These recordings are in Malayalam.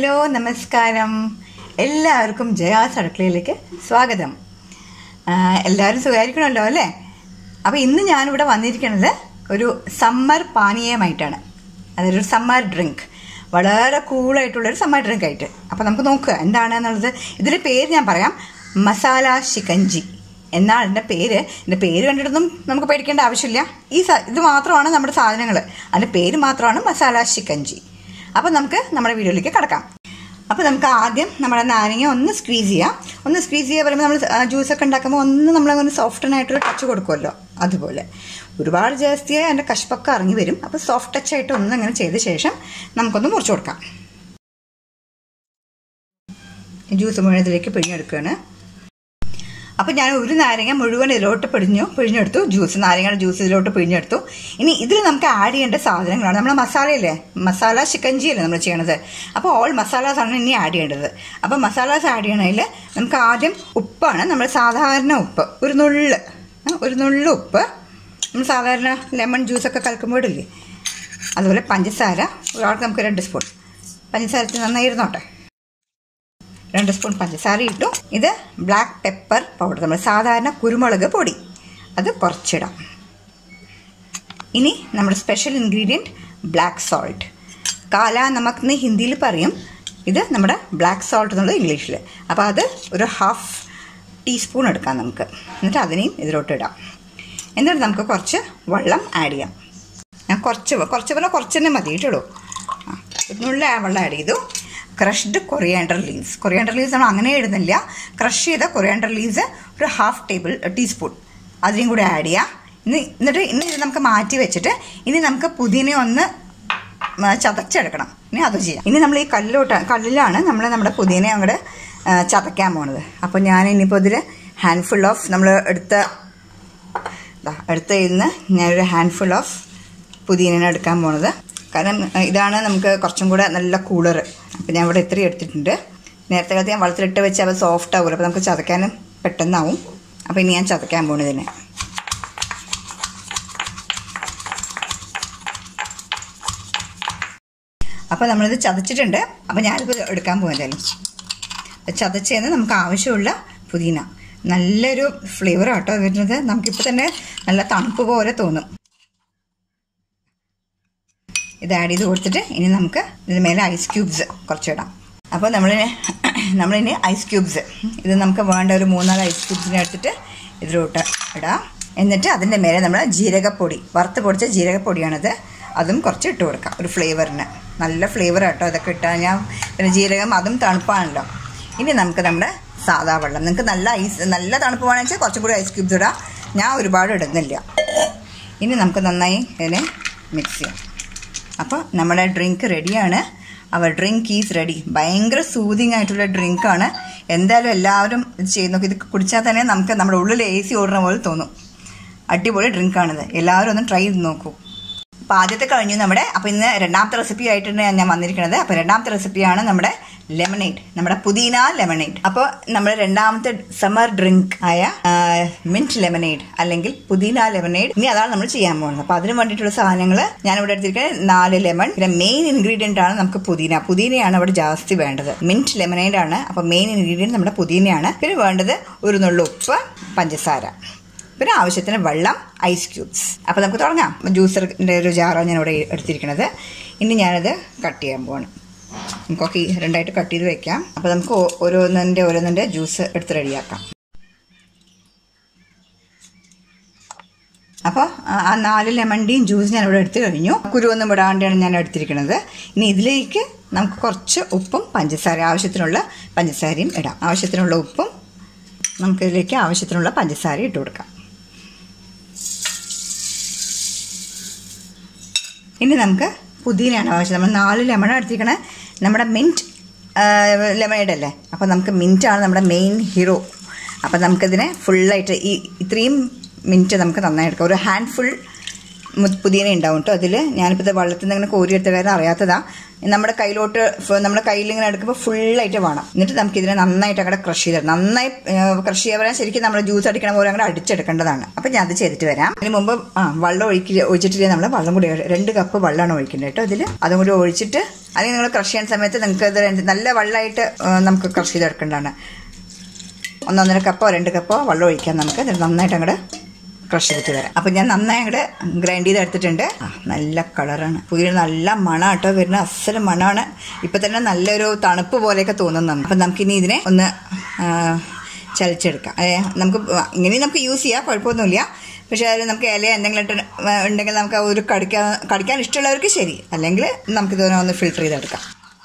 ഹലോ നമസ്കാരം എല്ലാവർക്കും ജയാസ് അടുക്കളയിലേക്ക് സ്വാഗതം ആ, എല്ലാവരും സുഖമായിരിക്കണമല്ലോ അല്ലേ അപ്പോൾ ഇന്ന് ഞാനിവിടെ വന്നിരിക്കുന്നത് ഒരു സമ്മർ പാനീയമായിട്ടാണ് അതൊരു സമ്മർ ഡ്രിങ്ക് വളരെ കൂളായിട്ടുള്ളൊരു സമ്മർ ഡ്രിങ്ക് ആയിട്ട് അപ്പോൾ നമുക്ക് നോക്കുക എന്താണെന്നുള്ളത് ഇതിൻ്റെ പേര് ഞാൻ പറയാം മസാല ഷിക്കഞ്ചി എന്നാണ് ഇതിൻ്റെ പേര് ഇതിൻ്റെ പേര് കണ്ടിട്ടൊന്നും നമുക്ക് പേടിക്കേണ്ട ആവശ്യമില്ല ഈ സ- ഇത് മാത്രമാണ് നമ്മുടെ സാധനങ്ങൾ അതിൻ്റെ പേര് മാത്രമാണ് മസാല ഷിക്കഞ്ചി അപ്പോൾ നമുക്ക് നമ്മുടെ വീഡിയോയിലേക്ക് കിടക്കാം അപ്പോൾ നമുക്ക് ആദ്യം നമ്മുടെ നാരങ്ങ ഒന്ന് സ്ക്വീസ് ചെയ്യാം ഒന്ന് സ്ക്വീസ് ചെയ്യുക പറയുമ്പോൾ നമ്മൾ ജ്യൂസൊക്കെ ഉണ്ടാക്കുമ്പോൾ ഒന്ന് നമ്മളങ്ങനെ സോഫ്റ്റനായിട്ടൊരു ടച്ച് കൊടുക്കുമല്ലോ അതുപോലെ ഒരുപാട് ജാസ്തിയായി അതിൻ്റെ കഷ്പൊക്കെ ഇറങ്ങി വരും അപ്പോൾ സോഫ്റ്റ് ടച്ച് ആയിട്ട് ഒന്ന് അങ്ങനെ ചെയ്ത ശേഷം നമുക്കൊന്ന് മുറിച്ച് കൊടുക്കാം ജ്യൂസ് മുഴുവൻ ഇതിലേക്ക് പിഴിഞ്ഞെടുക്കുകയാണ് അപ്പോൾ ഞാൻ ഒരു നാരങ്ങ മുഴുവൻ ഇതിലോട്ട് പിഴിഞ്ഞു പിഴിഞ്ഞെടുത്തു ജ്യൂസ് നാരങ്ങയുടെ ജ്യൂസ് ഇതിലോട്ട് പിഴിഞ്ഞെടുത്തു ഇനി ഇതിൽ നമുക്ക് ആഡ് ചെയ്യേണ്ട സാധനങ്ങളാണ് നമ്മൾ മസാലയില്ലേ മസാല ചിക്കൻജി അല്ലേ നമ്മൾ ചെയ്യണത് അപ്പോൾ ഓൾ മസാലാസ് ആണ് ഇനി ആഡ് ചെയ്യേണ്ടത് അപ്പോൾ മസാലാസ് ആഡ് ചെയ്യണതിൽ നമുക്ക് ആദ്യം ഉപ്പാണ് നമ്മൾ സാധാരണ ഉപ്പ് ഒരു നുള്ള് ആ, ഒരു നുള്ള് ഉപ്പ് നമ്മൾ സാധാരണ ലെമൺ ജ്യൂസൊക്കെ കലക്കുമ്പോഴില്ലേ അതുപോലെ പഞ്ചസാര ഒരാൾക്ക് നമുക്ക് രണ്ട് സ്പൂൺ പഞ്ചസാര ഇത്തിരി നന്നായി ഇരുന്നോട്ടെ രണ്ട് സ്പൂൺ പഞ്ചസാര ഇട്ടു ഇത് ബ്ലാക്ക് പെപ്പർ പൗഡർ നമ്മൾ സാധാരണ കുരുമുളക് പൊടി അത് കുറച്ചിടാം ഇനി നമ്മുടെ സ്പെഷ്യൽ ഇൻഗ്രീഡിയൻറ്റ് ബ്ലാക്ക് സോൾട്ട് കാല നമക് എന്ന് ഹിന്ദിയിൽ പറയും ഇത് നമ്മുടെ ബ്ലാക്ക് സോൾട്ട് എന്നുള്ളത് ഇംഗ്ലീഷിൽ അപ്പോൾ അത് ഒരു ഹാഫ് ടീസ്പൂൺ എടുക്കാം നമുക്ക് എന്നിട്ട് അതിനെയും ഇതിലോട്ട് ഇടാം എന്നിട്ട് നമുക്ക് കുറച്ച് വെള്ളം ആഡ് ചെയ്യാം ഞാൻ കുറച്ച് വെ- കുറച്ച് പറഞ്ഞാൽ കുറച്ച് തന്നെ മതി കേട്ടോ ആ ഇതിനുള്ള വെള്ളം ആഡ് ചെയ്തു crushed coriander leaves coriander leaves നമ്മൾ അങ്ങനെ ഇടുന്നില്ല ക്രഷ് ചെയ്ത കൊറിയാണ്ടർ ലീവ്സ് ഒരു ഹാഫ് ടേബിൾ ടീസ്പൂൺ അതിനും കൂടി ആഡ് ചെയ്യാം ഇനി എന്നിട്ട് ഇനി ഇത് നമുക്ക് മാറ്റി വെച്ചിട്ട് ഇനി നമുക്ക് പുതിന ഒന്ന് മ, ചതച്ചെടുക്കണം ഇനി അത് ചെയ്യാം ഇനി നമ്മൾ ഈ കല്ലിലോട്ട് കല്ലിലാണ് നമ്മൾ നമ്മുടെ പുതിനെ അങ്ങോട്ട് ചതയ്ക്കാൻ പോണത് അപ്പോൾ ഞാൻ ഇനിയിപ്പോൾ ഇതിൽ ഹാൻഡ്ഫുൾ ഓഫ് നമ്മൾ എടുത്ത ദാ അടുത്ത ഇന്ന് ഞാനൊരു ഹാൻഡ്ഫുൾ ഓഫ് പുതിന എടുക്കാൻ പോണത് കാരണം അഹ് ഇതാണ് നമുക്ക് കുറച്ചും കൂടെ നല്ല കൂളർ അപ്പം ഞാൻ ഇവിടെ ഇത്രയും എടുത്തിട്ടുണ്ട് നേരത്തെ കാലത്ത് ഞാൻ വെള്ളത്തിലിട്ട് വെച്ച് അത് സോഫ്റ്റ് ആവുമല്ലോ അപ്പോൾ നമുക്ക് ചതയ്ക്കാനും പെട്ടെന്നാവും അപ്പോൾ ഇനി ഞാൻ ചതയ്ക്കാൻ പോണതിനെ അപ്പോൾ നമ്മളിത് ചതച്ചിട്ടുണ്ട് അപ്പോൾ ഞാനിപ്പോൾ എടുക്കാൻ പോകുന്നതായാലും ചതച്ചതിന് നമുക്ക് ആവശ്യമുള്ള പുതിന നല്ലൊരു ഫ്ലേവർ ആട്ടോ വരുന്നത് നമുക്കിപ്പോൾ തന്നെ നല്ല തണുപ്പ് പോലെ തോന്നും ഇത് ആഡ് ചെയ്ത് കൊടുത്തിട്ട് ഇനി നമുക്ക് ഇതിന് മേലെ ഐസ് ക്യൂബ്സ് കുറച്ചിടാം അപ്പോൾ നമ്മൾ നമ്മളിനി ഐസ് ക്യൂബ്സ് ഇത് നമുക്ക് വേണ്ട ഒരു മൂന്നാല് ഐസ് ക്യൂബ്സിനെ എടുത്തിട്ട് ഇതിലോട്ട് ഇടാം എന്നിട്ട് അതിൻ്റെ മേലെ നമ്മൾ ജീരകപ്പൊടി വറുത്ത് പൊടിച്ച ജീരകപ്പൊടിയാണിത് അതും കുറച്ച് ഇട്ട് കൊടുക്കാം ഒരു ഫ്ലേവറിന് നല്ല ഫ്ലേവർ കേട്ടോ ഇതൊക്കെ ഇട്ടാൽ ഞാൻ പിന്നെ ജീരകം അതും തണുപ്പാണല്ലോ ഇനി നമുക്ക് നമ്മുടെ സാദാ വെള്ളം നിങ്ങൾക്ക് നല്ല ഐസ് നല്ല തണുപ്പ് വേണമെന്ന് വെച്ചാൽ കുറച്ചും കൂടി ഐസ് ക്യൂബ്സ് ഇടാം ഞാൻ ഒരുപാട് ഇടുന്നില്ല ഇനി നമുക്ക് നന്നായി ഇതിനെ മിക്സ് ചെയ്യാം അപ്പോൾ നമ്മുടെ ഡ്രിങ്ക് റെഡിയാണ് അവർ ഡ്രിങ്ക് ഈസ് റെഡി ഭയങ്കര സൂതിങ് ആയിട്ടുള്ള ഡ്രിങ്കാണ് എന്തായാലും എല്ലാവരും ഇത് ചെയ്ത് നോക്കി ഇത് കുടിച്ചാൽ തന്നെ നമുക്ക് നമ്മുടെ ഉള്ളിൽ എ സി ഓടുന്ന പോലെ തോന്നും അടിപൊളി ഡ്രിങ്കാണിത് എല്ലാവരും ഒന്ന് ട്രൈ ചെയ്ത് നോക്കൂ അപ്പോൾ ആദ്യത്തെ കഴിഞ്ഞു നമ്മുടെ അപ്പോൾ ഇന്ന് രണ്ടാമത്തെ റെസിപ്പി ആയിട്ടാണ് ഞാൻ വന്നിരിക്കുന്നത് അപ്പോൾ രണ്ടാമത്തെ റെസിപ്പിയാണ് നമ്മുടെ ലെമണേഡ് നമ്മുടെ പുതിന ലെമണേഡ് അപ്പോൾ നമ്മുടെ രണ്ടാമത്തെ സമ്മർ ഡ്രിങ്ക് ആയ മിന്റ് ലെമനേഡ് അല്ലെങ്കിൽ പുതിന ലെമനേഡ് ഇനി അതാണ് നമ്മൾ ചെയ്യാൻ പോകുന്നത് അപ്പോൾ അതിന് വേണ്ടിയിട്ടുള്ള സാധനങ്ങൾ ഞാനിവിടെ എടുത്തിരിക്കുന്നത് നാല് ലെമൺ പിന്നെ മെയിൻ ഇൻഗ്രീഡിയൻ്റ് ആണ് നമുക്ക് പുതിന പുതിനയാണ് അവിടെ ജാസ്തി വേണ്ടത് മിന്റ് ലെമനേഡ് ആണ് അപ്പോൾ മെയിൻ ഇൻഗ്രീഡിയൻറ്റ് നമ്മുടെ പുതിനയാണ് പിന്നെ വേണ്ടത് ഒരു നുള്ളു ഉപ്പ് പഞ്ചസാര പിന്നെ ആവശ്യത്തിന് വെള്ളം ഐസ് ക്യൂബ്സ് അപ്പോൾ നമുക്ക് തുടങ്ങാം ജ്യൂസറിൻ്റെ ഒരു ജാറാണ് ഞാൻ ഇവിടെ എടുത്തിരിക്കുന്നത് ഇനി ഞാനത് കട്ട് ചെയ്യാൻ പോവാണ് നമുക്കൊക്കെ ഈ രണ്ടായിട്ട് കട്ട് ചെയ്ത് വെക്കാം അപ്പോൾ നമുക്ക് ഓ- ഓരോന്നിൻ്റെ ഓരോന്നിൻ്റെ ജ്യൂസ് എടുത്ത് റെഡിയാക്കാം അപ്പോൾ ആ നാല് ലെമണിൻ്റെയും ജ്യൂസ് ഞാൻ ഇവിടെ എടുത്തു കഴിഞ്ഞു കുരുവൊന്നും വിടാണ്ടാണ് ഞാൻ എടുത്തിരിക്കുന്നത് ഇനി ഇതിലേക്ക് നമുക്ക് കുറച്ച് ഉപ്പും പഞ്ചസാര ആവശ്യത്തിനുള്ള പഞ്ചസാരയും ഇടാം ആവശ്യത്തിനുള്ള ഉപ്പും നമുക്കിതിലേക്ക് ആവശ്യത്തിനുള്ള പഞ്ചസാര ഇട്ട് കൊടുക്കാം ഇനി നമുക്ക് പുതിനയാണ് ആവശ്യം നമ്മൾ നാല് ലെമൺ എടുത്തിരിക്കണേ നമ്മുടെ മിൻറ്റ് ലെമണേഡ് അല്ലേ അപ്പോൾ നമുക്ക് മിൻറ്റാണ് നമ്മുടെ മെയിൻ ഹീറോ അപ്പോൾ നമുക്കിതിനെ ഫുള്ളായിട്ട് ഈ ഇത്രയും മിൻറ്റ് നമുക്ക് നന്നായി എടുക്കാം ഒരു ഹാൻഡ് ഫുൾ മു- പുതിന ഉണ്ടാവും കേട്ടോ അതിൽ ഞാനിപ്പോൾ ഇത് വെള്ളത്തിൽ നിന്ന് ഇങ്ങനെ കോരിയെടുത്ത കാര്യം അറിയാത്തതാ നമ്മുടെ കയ്യിലോട്ട് ഫ- നമ്മുടെ കയ്യിൽ ഇങ്ങനെ എടുക്കുമ്പോൾ ഫുള്ളായിട്ട് വേണം എന്നിട്ട് നമുക്ക് ഇതിനെ നന്നായിട്ട് അങ്ങോട്ട് ക്രഷ് ചെയ്തിടണം നന്നായി ക്രഷ് ചെയ്യാൻ പറയാൻ ശരിക്കും നമ്മൾ ജ്യൂസ് അടിക്കണ പോലെ അങ്ങനെ അടിച്ചെടുക്കേണ്ടതാണ് അപ്പം ഞാൻ അത് ചെയ്തിട്ട് വരാം അതിന് മുമ്പ് ആ വെള്ളം ഒഴിക്കി ഒഴിച്ചിട്ടില്ല നമ്മൾ വെള്ളം കൂടി രണ്ട് കപ്പ് വെള്ളമാണ് ഒഴിക്കേണ്ടത് കേട്ടോ ഇതിൽ അതും കൂടി ഒഴിച്ചിട്ട് അല്ലെങ്കിൽ നിങ്ങൾ ക്രഷ് ചെയ്യുന്ന സമയത്ത് നിങ്ങൾക്ക് ഇത് രണ്ട് നല്ല വെള്ളമായിട്ട് ആ, നമുക്ക് ക്രഷ് ചെയ്തെടുക്കേണ്ടതാണ് ഒന്നൊന്നര കപ്പോ രണ്ട് കപ്പോ വെള്ളം ഒഴിക്കാം നമുക്ക് എന്നിട്ട് നന്നായിട്ട് അങ്ങോട്ട് ക്രഷ് ചെയ്തിട്ട് വരാം അപ്പം ഞാൻ നന്നായി അങ്ങോട്ട് ഗ്രൈൻഡ് ചെയ്ത് എടുത്തിട്ടുണ്ട് ആ, നല്ല കളറാണ് പുതിയ നല്ല മണം കേട്ടോ വരുന്ന അസല് മണമാണ് ഇപ്പം തന്നെ നല്ലൊരു തണുപ്പ് പോലെയൊക്കെ തോന്നുന്നുണ്ട് അപ്പം നമുക്കിനി ഇതിനെ ഒന്ന് ആ, ചലിച്ചെടുക്കാം ഏ, നമുക്ക് ഇങ്ങനെ നമുക്ക് യൂസ് ചെയ്യാം കുഴപ്പമൊന്നുമില്ല പക്ഷേ അതിൽ നമുക്ക് ഇല എന്തെങ്കിലും ഇട്ട് ഉണ്ടെങ്കിൽ നമുക്ക് ഒരു കടിക്കാൻ കടിക്കാൻ ഇഷ്ടമുള്ളവർക്ക് ശരി അല്ലെങ്കിൽ നമുക്കിതിനെ ഒന്ന് ഫിൽട്ടർ ചെയ്തെടുക്കാം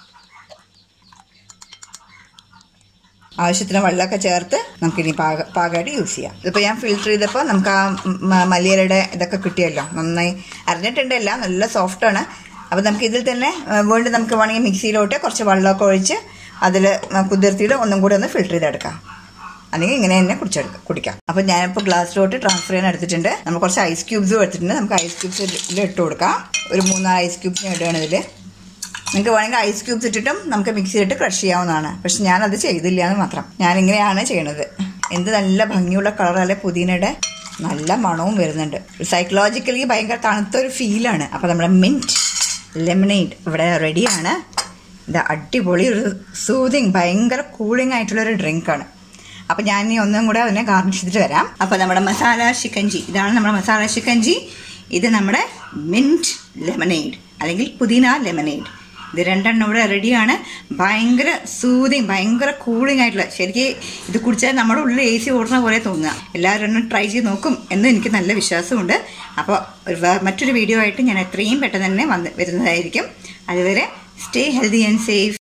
ആവശ്യത്തിന് വെള്ളമൊക്കെ ചേർത്ത് നമുക്കിനി പാക പാകമായിട്ട് യൂസ് ചെയ്യാം ഇതിപ്പോൾ ഞാൻ ഫിൽറ്റർ ചെയ്തപ്പോൾ നമുക്ക് ആ മ- മല്ലിയിലയുടെ ഇതൊക്കെ കിട്ടിയല്ലോ നന്നായി അരിഞ്ഞിട്ടുണ്ട് എല്ലാം നല്ല സോഫ്റ്റാണ് അപ്പോൾ നമുക്ക് ഇതിൽ തന്നെ ആ, വീണ്ടും നമുക്ക് വേണമെങ്കിൽ മിക്സിയിലോട്ട് കുറച്ച് വെള്ളമൊക്കെ ഒഴിച്ച് അതിൽ കുതിർത്തിയിട്ട് ഒന്നും കൂടി ഒന്ന് ഫിൽറ്റർ ചെയ്തെടുക്കാം അല്ലെങ്കിൽ ഇങ്ങനെ തന്നെ കുടിച്ചെടുക്കാം കുടിക്കാം അപ്പോൾ ഞാനിപ്പോൾ ഗ്ലാസ്സിലോട്ട് ട്രാൻസ്ഫർ ചെയ്യാൻ എടുത്തിട്ടുണ്ട് നമ്മൾ കുറച്ച് ഐസ് ക്യൂബ്സും എടുത്തിട്ടുണ്ട് നമുക്ക് ഐസ് ക്യൂബ്സ് ഇതിൽ ഇട്ട് കൊടുക്കാം ഒരു മൂന്നാല് ഐസ് ക്യൂബ്സ് ഞാൻ ഇടുകയാണ് ഇതിൽ നിങ്ങൾക്ക് വേണമെങ്കിൽ ഐസ് ക്യൂബ്സ് ഇട്ടിട്ടും നമുക്ക് മിക്സിയിലിട്ട് ക്രഷ് ചെയ്യാവുന്നതാണ് പക്ഷെ ഞാനത് ചെയ്തില്ല എന്ന് മാത്രം ഞാൻ ഇങ്ങനെയാണ് ചെയ്യണത് എന്ത് നല്ല ഭംഗിയുള്ള കളറല്ലേ പുതിനയുടെ നല്ല മണവും വരുന്നുണ്ട് സൈക്കോളജിക്കലി ഭയങ്കര തണുത്തൊരു ഫീലാണ് അപ്പോൾ നമ്മുടെ മിൻറ്റ് ലെമനേഡ് ഇവിടെ റെഡിയാണ് ഇത് അടിപൊളി ഒരു സൂതിങ് ഭയങ്കര കൂളിംഗ് ആയിട്ടുള്ളൊരു ഡ്രിങ്കാണ് അപ്പം ഞാൻ ഇനി ഒന്നും കൂടെ അതിനെ ഗാർണിഷ് ചെയ്തിട്ട് വരാം അപ്പോൾ നമ്മുടെ മസാല ഷിക്കഞ്ചി ഇതാണ് നമ്മുടെ മസാല ഷിക്കഞ്ചി ഇത് നമ്മുടെ മിൻറ്റ് ലെമനേഡ് അല്ലെങ്കിൽ പുതിന ലെമനേഡ് ഇത് രണ്ടെണ്ണം ഇവിടെ റെഡിയാണ് ഭയങ്കര സൂതിങ് ഭയങ്കര കൂളിംഗ് ആയിട്ടുള്ള ശരിക്കും ഇത് കുടിച്ചാൽ നമ്മുടെ ഉള്ളിൽ എ സി ഓടുന്ന പോലെ തോന്നുക എല്ലാവരും ഒന്ന് ട്രൈ ചെയ്ത് നോക്കും എന്ന് എനിക്ക് നല്ല വിശ്വാസമുണ്ട് അപ്പോൾ ഒരു വേ- മറ്റൊരു വീഡിയോ ആയിട്ട് ഞാൻ എത്രയും പെട്ടെന്ന് തന്നെ വന്ന് വരുന്നതായിരിക്കും അതുവരെ സ്റ്റേ ഹെൽത്തി ആൻഡ് സേഫ്